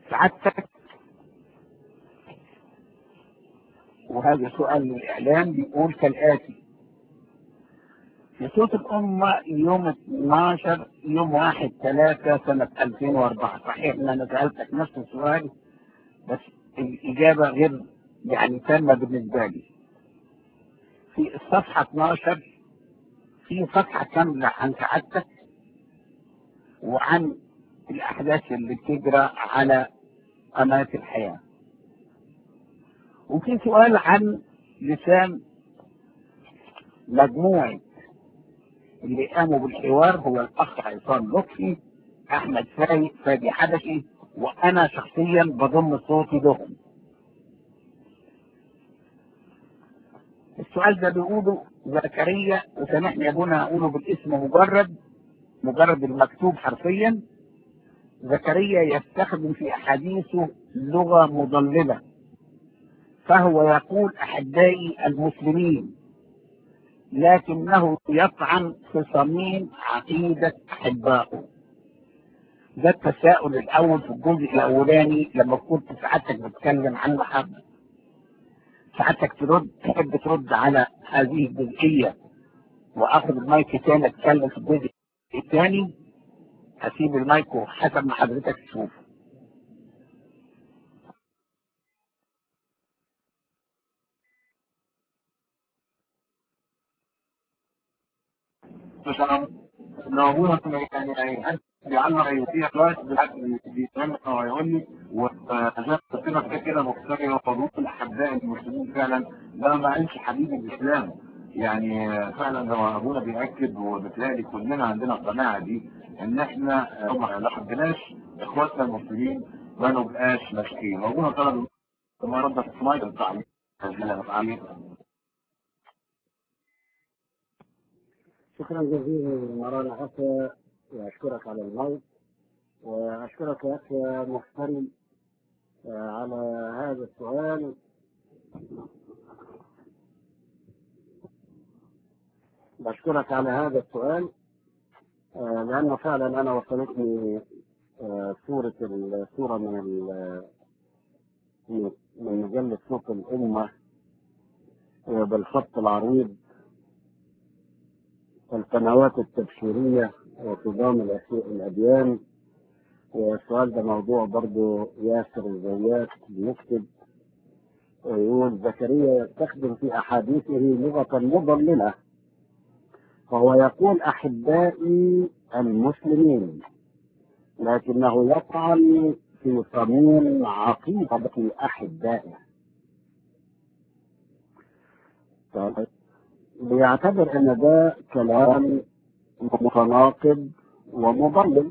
سعادتك وهذا سؤال للإعلام بيقول كالآتي في صوت الأمة يوم 12 يوم 1 3 سنة 2004 صحيح إن أنا سألتك نفس السؤال بس الإجابة غير يعني تامة بالنسبة لي في الصفحة 12 في صفحة كاملة عن سعادتك وعن الأحداث اللي بتجرى على قناة الحياة وفي سؤال عن لسان مجموعة اللي قاموا بالحوار هو الأخ عصام لطفي أحمد فايق فادي حبشي وأنا شخصيا بضم صوتي لهم السؤال ده بيقوله زكريا وسامحني يا ابونا اقوله بالاسم مجرد مجرد المكتوب حرفيا زكريا يستخدم في احاديثه لغه مضلله فهو يقول احبائي المسلمين لكنه يطعن في صميم عقيده احبائه ده التساؤل الاول في الجزء الاولاني لما كنت سعادتك بتتكلم عن محمد سعادتك ترد تحب ترد على هذه الجزئية واخذ المايك تاني اتكلم في الجزء الثاني هسيب المايك حسب ما حضرتك تشوف موجودة يعني يعني بيعلق يطيع كويس بالعكس بيتعمل ويقول لي وجاب صفة كده كده مختلفة وفضول الأحباء المسلمين فعلا ده ما قالش حبيب الإسلام يعني فعلا هو أبونا بيأكد وبتلاقي كلنا عندنا القناعة دي إن إحنا ما حبيناش إخواتنا المسلمين ما نبقاش ماشيين أبونا طلب ما رد في سمايل التعليم شكرا جزيلا مرانا عفا واشكرك على الموت واشكرك يا اخي محترم على هذا السؤال بشكرك على هذا السؤال لانه فعلا انا وصلتني صورة الصورة من من مجلة صوت الأمة بالخط العريض القنوات التبشيرية وصدام الأديان والسؤال ده موضوع برضه ياسر الزيات بيكتب ويقول زكريا يستخدم في أحاديثه لغة مضللة فهو يقول أحبائي المسلمين لكنه يطعن في صميم عقيدة أحبائه بيعتبر ان ده كلام متناقض ومضلل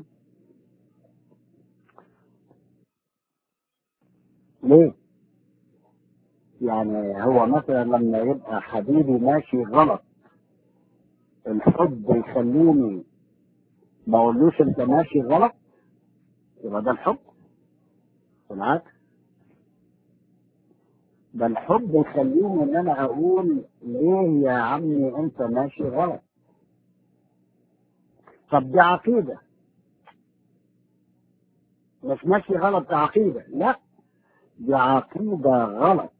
ليه يعني هو مثلا لما يبقى حبيبي ماشي غلط الحب يخليني ما اقولوش انت ماشي غلط يبقى ده الحب بالعكس ده الحب يخليني ان انا اقول ليه يا عمي انت ماشي غلط طب دي عقيده مش ماشي غلط دي عقيده لا دي عقيده غلط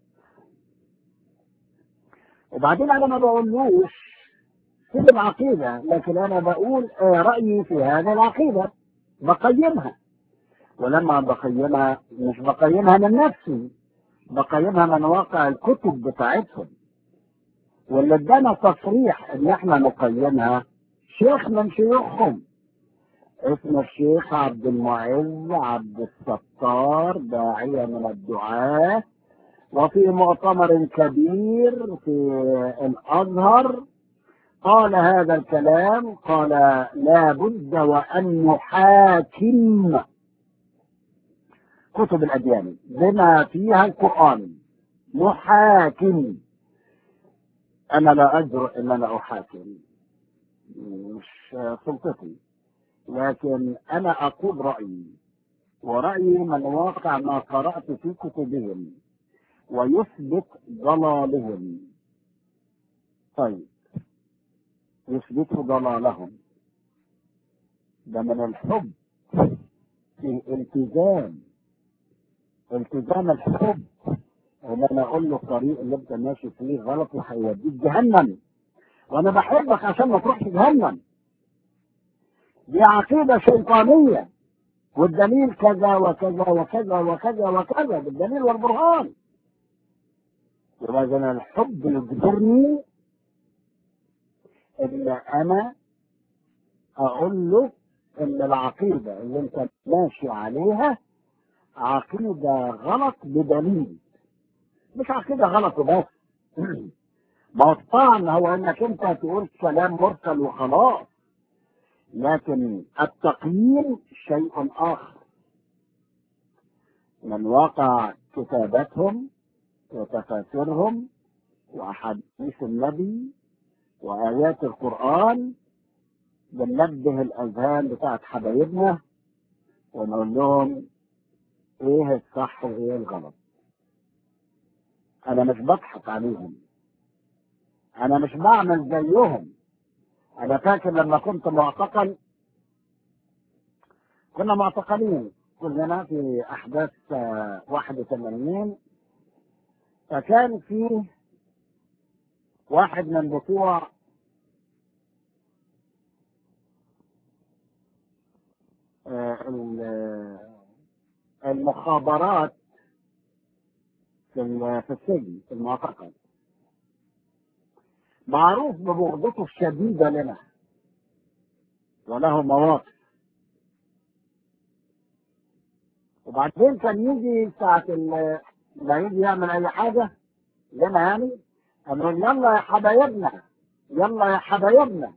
وبعدين انا ما بقولوش سيب العقيده لكن انا بقول رايي في هذه العقيده بقيمها ولما بقيمها مش بقيمها من نفسي بقيمها من واقع الكتب بتاعتهم واللي ادانا تصريح ان احنا نقيمها شيخ من شيوخهم اسمه الشيخ عبد المعز عبد الستار داعية من الدعاة وفي مؤتمر كبير في الازهر قال هذا الكلام قال لا بد وان نحاكم كتب الأديان بما فيها القرآن محاكم أنا لا أجرؤ أن أنا أحاكم مش سلطتي لكن أنا أقول رأيي ورأيي من واقع ما قرأت في كتبهم ويثبت ضلالهم طيب يثبت ضلالهم ده من الحب في الالتزام التزام الحب ان انا اقول له الطريق اللي انت ماشي فيه غلط وهيوديك جهنم وانا بحبك عشان ما تروحش جهنم دي عقيده شيطانيه والدليل كذا وكذا وكذا وكذا وكذا بالدليل والبرهان يبقى اذا الحب يجبرني ان انا اقول له ان العقيده اللي انت ماشي عليها عقيده غلط بدليل مش عقيده غلط وبس ما هو الطعن هو انك انت تقول كلام مرسل وخلاص لكن التقييم شيء اخر من واقع كتاباتهم وتفاسيرهم واحاديث النبي وايات القران بننبه الاذهان بتاعت حبايبنا ونقول لهم ايه الصح وايه الغلط انا مش بضحك عليهم انا مش بعمل زيهم انا فاكر لما كنت معتقل كنا معتقلين كلنا في احداث آه، 81 فكان في واحد من بتوع آه، ال- المخابرات في ال- في السجن في المعتقل معروف ببغضته الشديدة لنا وله مواقف وبعدين كان يجي ساعة ال- ما يجي يعمل أي حاجة لنا يعني أقول يلا يا حبايبنا يلا يا حبايبنا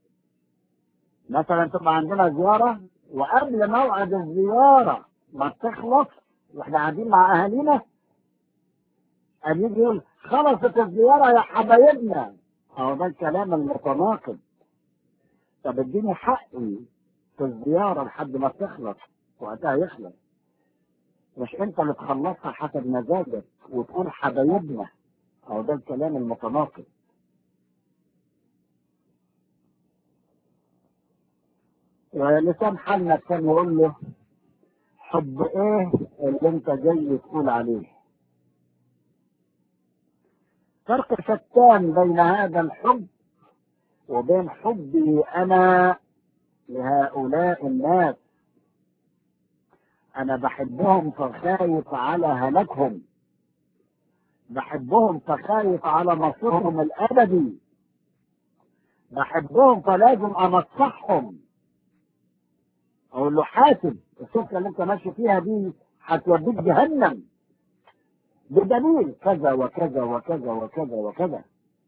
مثلا تبقى عندنا زيارة وقبل موعد الزيارة ما تخلص واحنا قاعدين مع أهالينا قام يجي يقول خلصت الزيارة يا حبايبنا أهو ده الكلام المتناقض طب اديني حقي في الزيارة لحد ما تخلص وقتها يخلص مش انت اللي تخلصها حسب مزاجك وتقول حبايبنا أهو ده الكلام المتناقض ولسان حالنا كان يقول له حب ايه اللي انت جاي تقول عليه فرق شتان بين هذا الحب وبين حبي انا لهؤلاء الناس انا بحبهم فخايف على هلاكهم بحبهم فخايف على مصيرهم الابدي بحبهم فلازم انصحهم اقول له حاسب السكه اللي انت ماشي فيها دي هتوديك جهنم بدليل كذا وكذا وكذا وكذا وكذا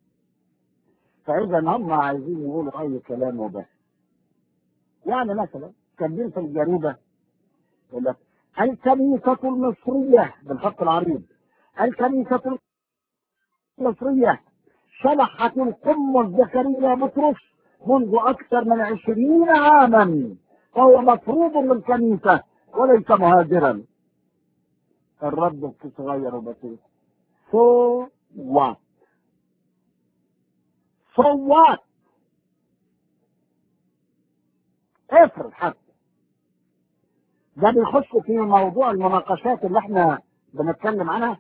فاذا هم عايزين يقولوا اي كلام وبس يعني مثلا كاتبين في الجريده يقول لك الكنيسه المصريه بالخط العريض الكنيسه المصريه شلحت القمص زكريا بطرس منذ اكثر من عشرين عاما فهو مطرود من الكنيسه وليس مهاجرا الرد صغير وبسيط so what so what افرض حتى ده بيخش في موضوع المناقشات اللي احنا بنتكلم عنها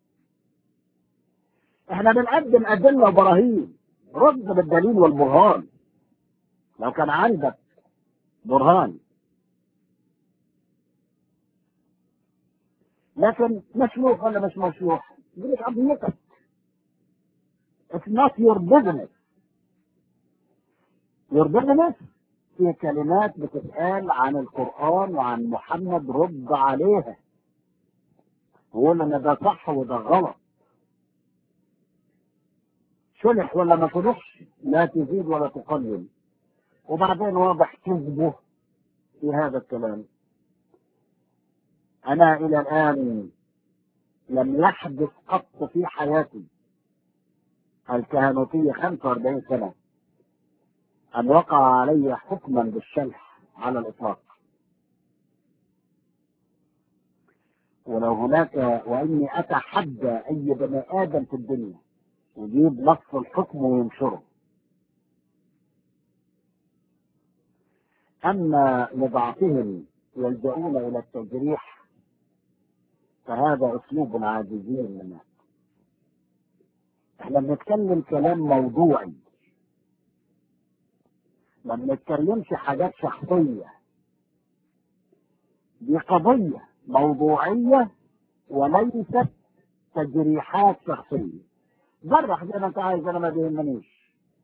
احنا بنقدم ادله وبراهين رد بالدليل والبرهان لو كان عندك برهان لكن مشروح ولا مش مشروح دي مش قضيتك It's not your business your business في كلمات بتتقال عن القرآن وعن محمد رد عليها وقول ان ده صح وده غلط شلح ولا ما شلحش لا تزيد ولا تقلل وبعدين واضح كذبه في هذا الكلام أنا إلى الآن لم يحدث قط في حياتي الكهنوتية 45 سنة أن وقع علي حكما بالشلح على الإطلاق ولو هناك وإني أتحدى أي بني آدم في الدنيا يجيب نص الحكم وينشره أما لضعفهم يلجؤون إلى التجريح فهذا اسلوب العاجزين منا احنا بنتكلم كلام موضوعي ما بنتكلمش حاجات شخصية دي قضية موضوعية وليست تجريحات شخصية جرح زي ما انت عايز انا ما بيهمنيش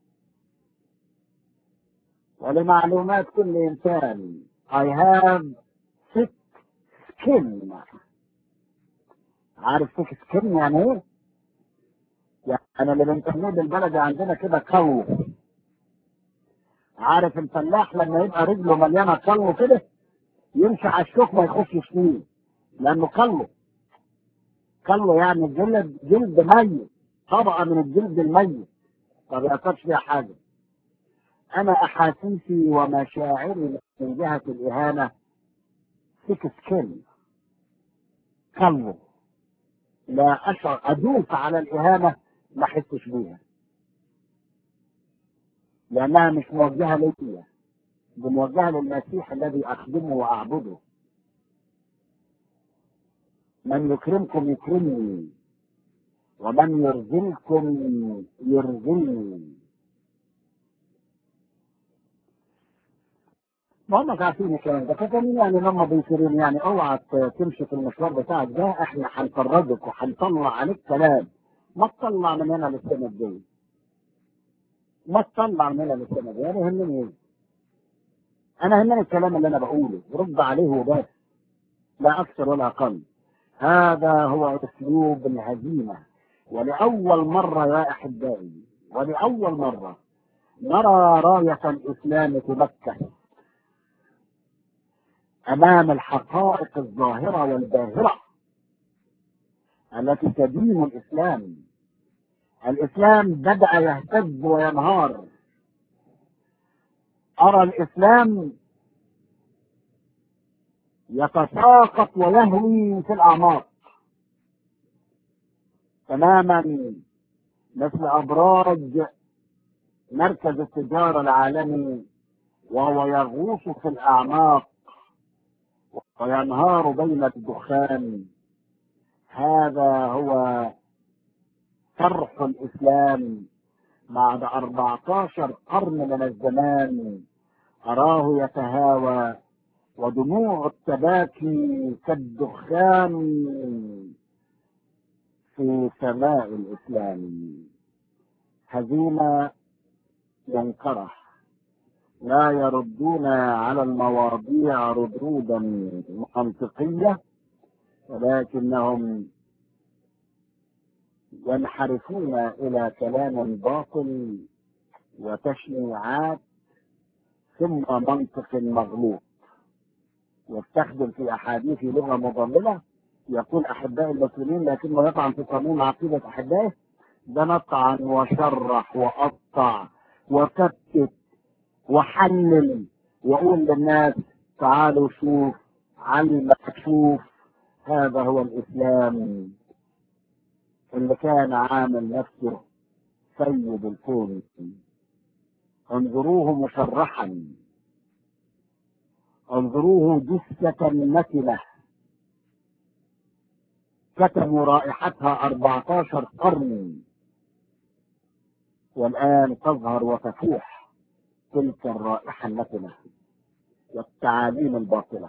ولمعلومات كل انسان I have thick skin عارف thick skin يعني ايه؟ يعني اللي بنسميه بالبلدي عندنا كده كو عارف الفلاح لما يبقى رجله مليانه كلو كده يمشي على الشوك ما يخشش فيه لانه كلو كلو يعني جلد جلد ميت طبقه من الجلد الميت ما بيأثرش فيها حاجه انا احاسيسي ومشاعري من جهه الاهانه سيك سكين كلو لا اشعر ادوس على الاهانه ما احسش بيها لانها مش موجهه ليا دي موجهه للمسيح الذي اخدمه واعبده من يكرمكم يكرمني ومن يرزلكم يرزلني ما هم عارفين الكلام ده فكان يعني لما بيصيرون يعني اوعى تمشي في المشوار بتاعك ده احنا هنفرجك وهنطلع عليك كلام ما تطلع من هنا للسنه الجايه ما تطلع من هنا للسنه الجايه انا يهمني ايه؟ انا يهمني الكلام اللي انا بقوله رد عليه وبس لا اكثر ولا اقل هذا هو اسلوب الهزيمه ولاول مره يا احبائي ولاول مره نرى رايه الاسلام تبكت امام الحقائق الظاهره والباهره التي تدين الاسلام الاسلام بدا يهتز وينهار ارى الاسلام يتساقط ويهوي في الاعماق تماما مثل ابراج مركز التجاره العالمي وهو يغوص في الاعماق وينهار بين الدخان هذا هو فرح الإسلام بعد 14 قرن من الزمان أراه يتهاوى ودموع التباكي كالدخان في سماء الإسلام هزيمة ينكره لا يردون على المواضيع ردودا منطقية ولكنهم ينحرفون إلى كلام باطل وتشنيعات ثم منطق مغلوط يستخدم في أحاديث لغة مضللة يقول أحباء المسلمين لكنه يطعن في قانون عقيدة أحبائه ده نطعن وشرح وقطع وكتت وحلل وقول للناس تعالوا شوف علمك شوف هذا هو الإسلام اللي كان عامل نفسه سيد الكون انظروه مشرحا انظروه جثة مثلة كتموا رائحتها 14 قرن والآن تظهر وتفوح تلك الرائحة المثلة والتعاليم الباطلة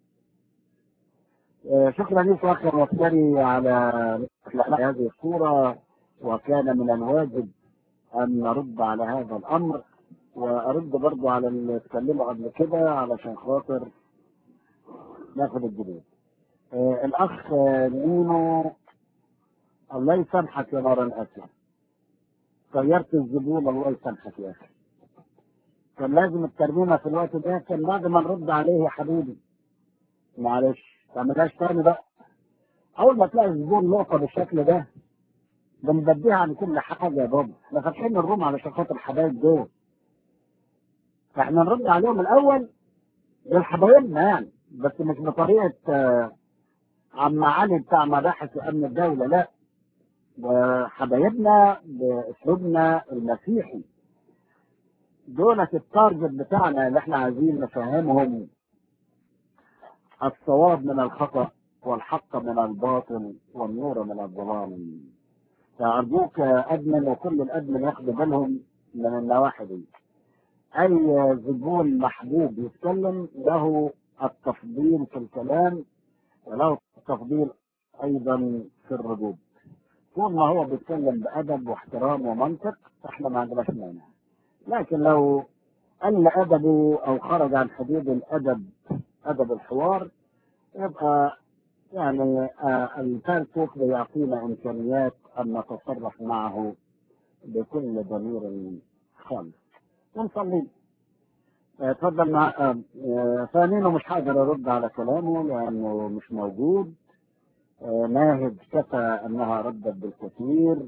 شكرا لك اخي الوفاري على هذه الصورة وكان من الواجب ان نرد على هذا الامر وارد برضو على اللي اتكلموا قبل كده علشان خاطر ناخد الجديد آه الاخ نينو الله يسامحك يا نار الاسود طيرت الزبون الله يسامحك يا اخي كان لازم الترميمه في الوقت ده كان بعد ما نرد عليه يا حبيبي معلش تعملهاش تاني بقى اول ما تلاقي الزبون نقطه بالشكل ده بنبديها عن كل حاجه يا بابا احنا فاتحين الروم علشان خاطر الحبايب دول فاحنا نرد عليهم الاول بالحبايبنا يعني بس مش بطريقه آه، عم علي بتاع مباحث امن الدوله لا وحبايبنا باسلوبنا المسيحي دولة التارجت بتاعنا اللي احنا عايزين نفهمهم الصواب من الخطأ والحق من الباطل والنور من الظلام فأرجوك أدمن وكل الأدمن ياخدوا بالهم من النواحي دي أي زبون محبوب يتكلم له التفضيل في الكلام وله التفضيل أيضا في الردود طول ما هو بيتكلم بأدب واحترام ومنطق احنا ما عندناش مانع لكن لو قل أدبه أو خرج عن حدود الأدب أدب الحوار يبقى يعني آه الفيسبوك بيعطينا إمكانيات أن نتصرف معه بكل ضمير خالص ونصلي آه، اتفضل مع آه، آه، ثانيا مش هقدر ارد على كلامه لانه مش موجود آه، ناهد كفى انها ردت بالكثير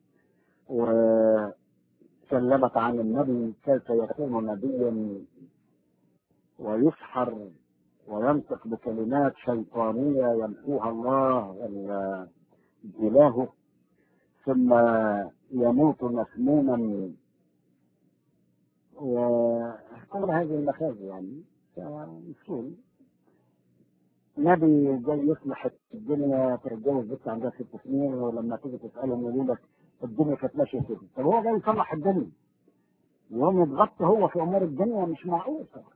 وكلمت عن النبي كيف يكون نبيا ويسحر وينطق بكلمات شيطانية يمحوها الله ال- إلهه ثم يموت مسموما وكل هذه المخازي يعني فمسكين نبي جاي يصلح الدنيا تتجوز بنت عندها ست سنين ولما تيجي تسألهم يقولوا لك الدنيا كانت ماشية كده طب هو جاي يصلح الدنيا يوم يتغطى هو في أمور الدنيا مش معقول طبعا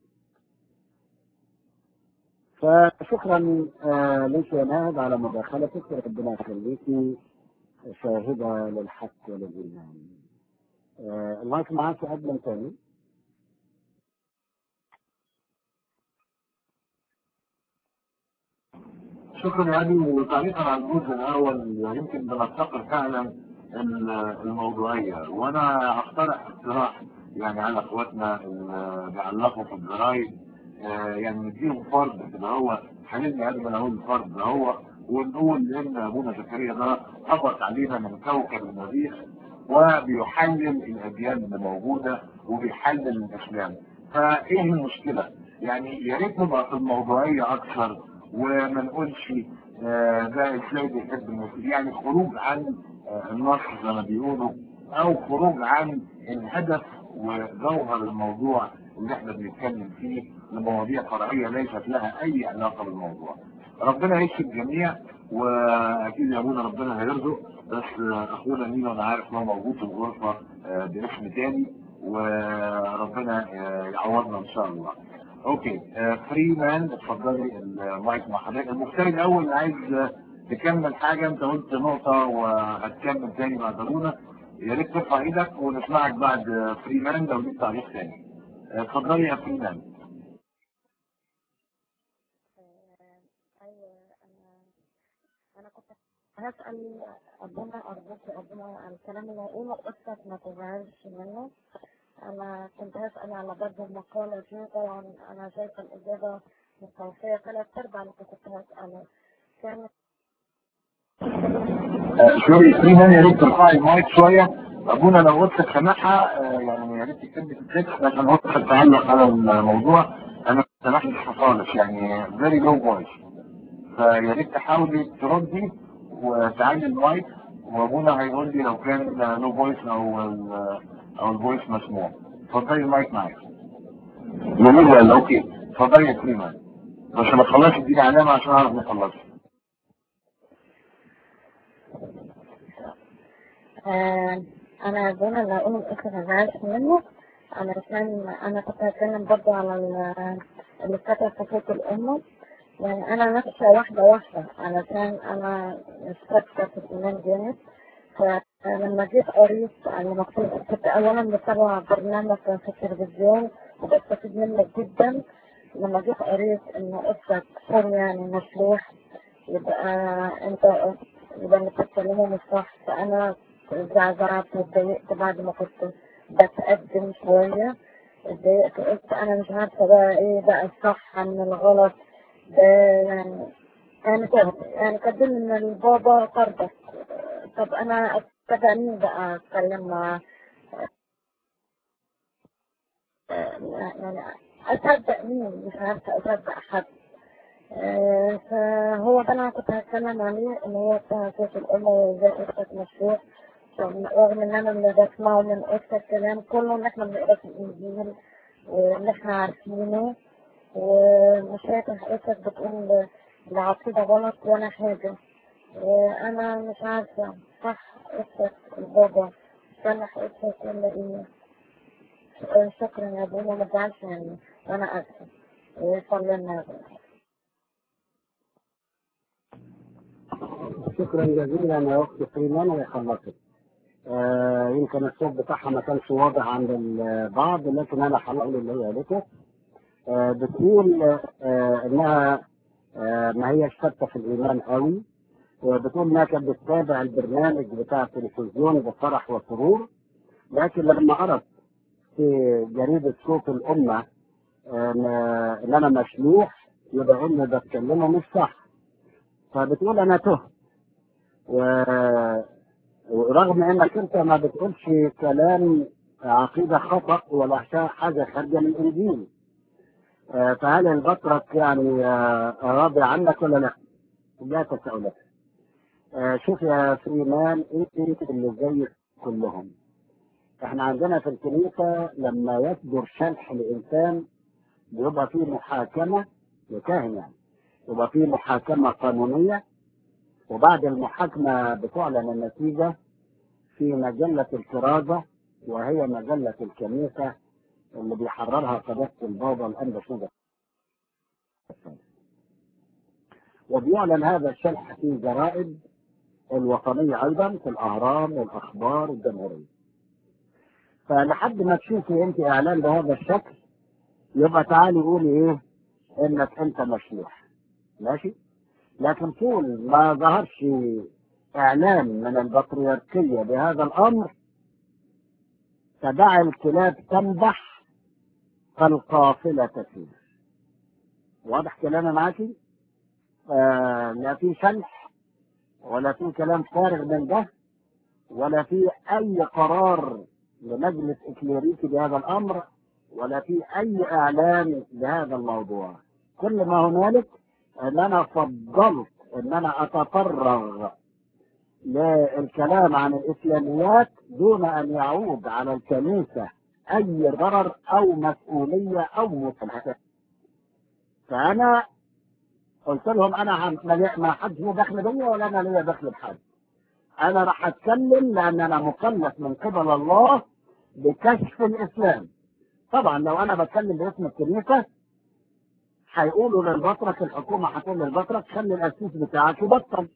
فشكرا آه ليك يا ناهد على مداخلتك ربنا يخليكي شاهدة للحق وللإيمان آه المايك معاك قبل تاني شكرا يا ابي وتعليقا على الجزء الاول يمكن بنفتقر فعلا ال- الموضوعيه وانا اقترح اقتراح يعني على اخواتنا اللي بيعلقوا في الجرايد آه، يعني نديهم فرد كده هو خليني قبل ما اقول فرد هو ونقول ان ابونا زكريا ده هبط علينا من كوكب المريخ وبيحلل الاديان اللي موجوده وبيحلل الاسلام فايه المشكله؟ يعني يا ريت نبقى في الموضوعيه اكثر وما نقولش آه، ده ازاي بيحب المسلمين يعني خروج عن آه، النص زي ما بيقولوا او خروج عن الهدف وجوهر الموضوع اللي احنا بنتكلم فيه لمواضيع فرعيه ليست لها اي علاقه بالموضوع. ربنا يشفي الجميع واكيد يا ابونا ربنا هيرزق بس آه، اخونا مينا انا عارف ان هو موجود في الغرفه آه، باسم تاني وربنا آه، يعوضنا ان شاء الله. اوكي فري مان اتفضلي المايك مع حضرتك المفترض الاول اللي عايز آه، تكمل حاجه انت قلت نقطه وهتكمل تاني مع ابونا يا ريت ترفع ايدك ونسمعك بعد فري مان لو ليك تعليق تاني. آه، اتفضلي يا فري مان. ايوه انا انا كنت هسأل ربنا أرجوك ربنا الكلام اللي هقوله قصتك ما تزعلش منه أنا كنت هسأل على برضه المقالة دي طبعا أنا شايفة الإجابة مستوفية ثلاث أرباع اللي كنت هسأله كانت سوري فري مان يا ريت ترفعي المايك شويه ابونا لو قلت سامحها آه، يعني يا ريت تكتبي في التكست عشان قلت تعلق على الموضوع انا ما سامحش خالص يعني فيري لو فويس فيا ريت تحاولي تردي وتعلي المايك وابونا هيقول لي لو كان لو فويس او ال- او الفويس مسموع اتفضلي المايك معاك جميل ولا اوكي اتفضلي يا فري مان بس ما تخلصش اديني علامه عشان اعرف نخلص آه أنا دون اللي هقوله الآخر ما زعلش منه أنا كان أنا كنت هتكلم برضه على ال- اللي كتب في صوت الأمة يعني أنا ماشية واحدة واحدة علشان أنا مش ثابتة في الإيمان جامد فلما جيت قريت لما كنت كنت أولا بتابع برنامج في التلفزيون وبستفيد منك جدا لما جيت قريت إن قصة حر يعني مشروح يبقى أنت يبقى اللي بتتكلمه مش صح فأنا زعزعت واتضايقت بعد ما كنت بتقدم شوية اتضايقت قلت أنا مش عارفة بقى إيه بقى الصح من الغلط ده يعني يعني كده يعني قدم ان البابا طردك طب انا اتبع مين بقى اتكلم مع يعني اصدق مين مش عارفه اصدق حد آه، فهو ده اللي انا كنت هتكلم عليه ان هو بتاع صوت الامه وازاي قصه مشروع رغم ان انا اللي بسمعه من قصه الكلام كله ان احنا بنقرا في الانجيل وان احنا عارفينه ومش فاكر حضرتك بتقول العقيدة غلط ولا حاجة وأنا مش عارفة صح قصة البابا صلح قصة ولا إيه آه، شكرا يا ابونا ما تزعلش مني وأنا آسفة وصلي لنا شكرا جزيلا يا اختي فريمان وهي خلصت آه يمكن الصوت بتاعها ما كانش واضح عند البعض لكن انا هقول اللي هي قالته آه بتقول آه انها آه ما هيش ثابته في الايمان قوي وبتقول انها كانت بتتابع البرنامج بتاع التلفزيون بفرح وسرور لكن لما قرأت في جريدة صوت الأمة آه، ان انا مشلوح يبقى اني بتكلمه مش صح فبتقول انا تهت و... ورغم انك انت ما بتقولش كلام عقيده خطا ولا شا- حاجه خارجه من الانجيل آه، فهل البطرك يعني آه، راضي عنك ولا لا؟ لا تسألك آه، شوف يا فريمان انت اللي زي كلهم احنا عندنا في الكنيسه لما يصدر شرح لانسان بيبقى فيه محاكمه لكاهن يعني يبقى فيه محاكمه قانونيه وبعد المحاكمه بتعلن النتيجه في مجله الكرازه وهي مجله الكنيسه اللي بيحررها قداسه البابا الانبا شنودة وبيعلن هذا الشرح في جرائد الوطنيه ايضا في الاهرام والاخبار الجمهوريه فلحد ما تشوفي انت اعلان بهذا الشكل يبقى تعالي قولي ايه انك انت مشلوح ماشي لكن طول ما ظهرش اعلان من البطريركيه بهذا الامر تدع الكلاب تنبح فالقافله تسير واضح كلامي معاكي آه لا في شلح ولا في كلام فارغ من ده ولا في اي قرار لمجلس اكليريكي بهذا الامر ولا في اي اعلان بهذا الموضوع كل ما هنالك ان انا فضلت ان انا اتفرغ للكلام عن الاسلاميات دون ان يعود على الكنيسه اي ضرر او مسؤوليه او مسؤوليه فانا قلت لهم انا هم- ما ما حدش له دخل بيا ولا انا ليا دخل بحد انا راح اتكلم لان انا مكلف من قبل الله بكشف الاسلام طبعا لو انا بتكلم باسم الكنيسه هيقولوا للبطرك الحكومه هتقول للبطرك خلي الاسيس بتاعك يبطل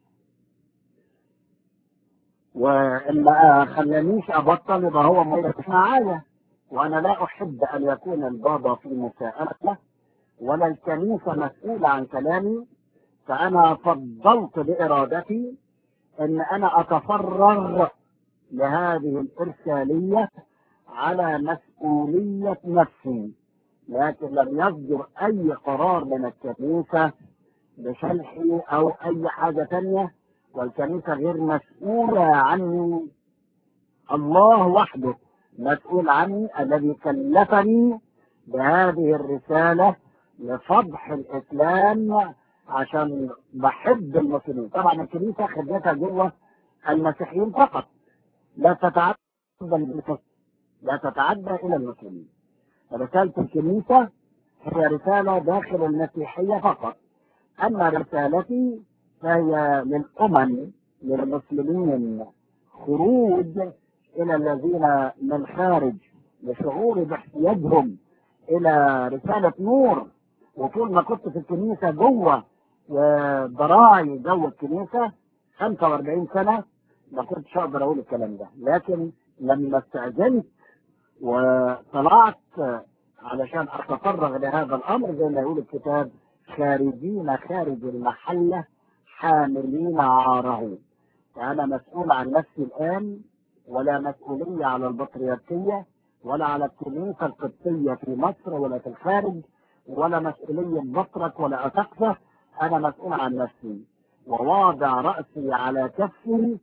وان ما خلانيش ابطل يبقى هو مش معايا وانا لا احب ان يكون البابا في مساءلته ولا الكنيسه مسؤوله عن كلامي فانا فضلت بارادتي ان انا اتفرغ لهذه الارساليه على مسؤوليه نفسي لكن لم يصدر اي قرار من الكنيسه بشرحي او اي حاجه تانية والكنيسه غير مسؤوله عني الله وحده مسؤول عني الذي كلفني بهذه الرساله لفضح الاسلام عشان بحب المسلمين طبعا الكنيسه خدمتها جوه المسيحيين فقط لا تتعدى المسلمين لا تتعدى الى المسلمين رساله الكنيسه هي رساله داخل المسيحيه فقط اما رسالتي فهي للامم للمسلمين خروج الى الذين من خارج لشعور باحتياجهم الى رساله نور وطول ما كنت في الكنيسه جوه وبراعي جو الكنيسه 45 سنه ما كنتش اقدر اقول الكلام ده لكن لما استاذنت وطلعت علشان اتفرغ لهذا الامر زي ما يقول الكتاب خارجين خارج المحله حاملين عاره فانا مسؤول عن نفسي الان ولا مسؤوليه على البطريركيه ولا على الكنيسه القبطيه في مصر ولا في الخارج ولا مسؤوليه بطرك ولا اسقفه انا مسؤول عن نفسي وواضع راسي على كفي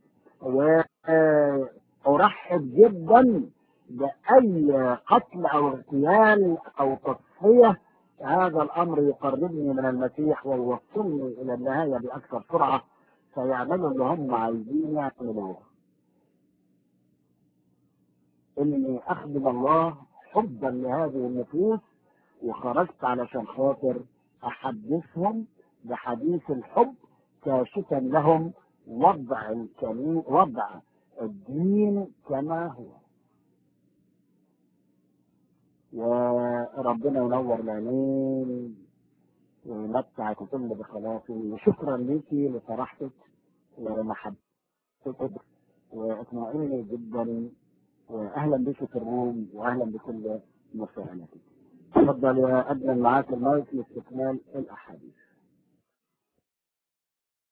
وارحب جدا باي قتل او اغتيال او تصفيه هذا الامر يقربني من المسيح ويوصلني الى النهايه باكثر سرعه فيعملوا اللي هم عايزين يعملوه. اني اخدم الله حبا لهذه النفوس وخرجت علشان خاطر احدثهم بحديث الحب كاشفا لهم وضع الكلام وضع الدين كما هو وربنا ينور العينين ويمتعك كل بخلاصه وشكرا ليكي لصراحتك ومحبتك واطمئنني جدا واهلا بك في الروم واهلا بكل مساعدتك تفضل يا ادمن معاك المايك لاستكمال الاحاديث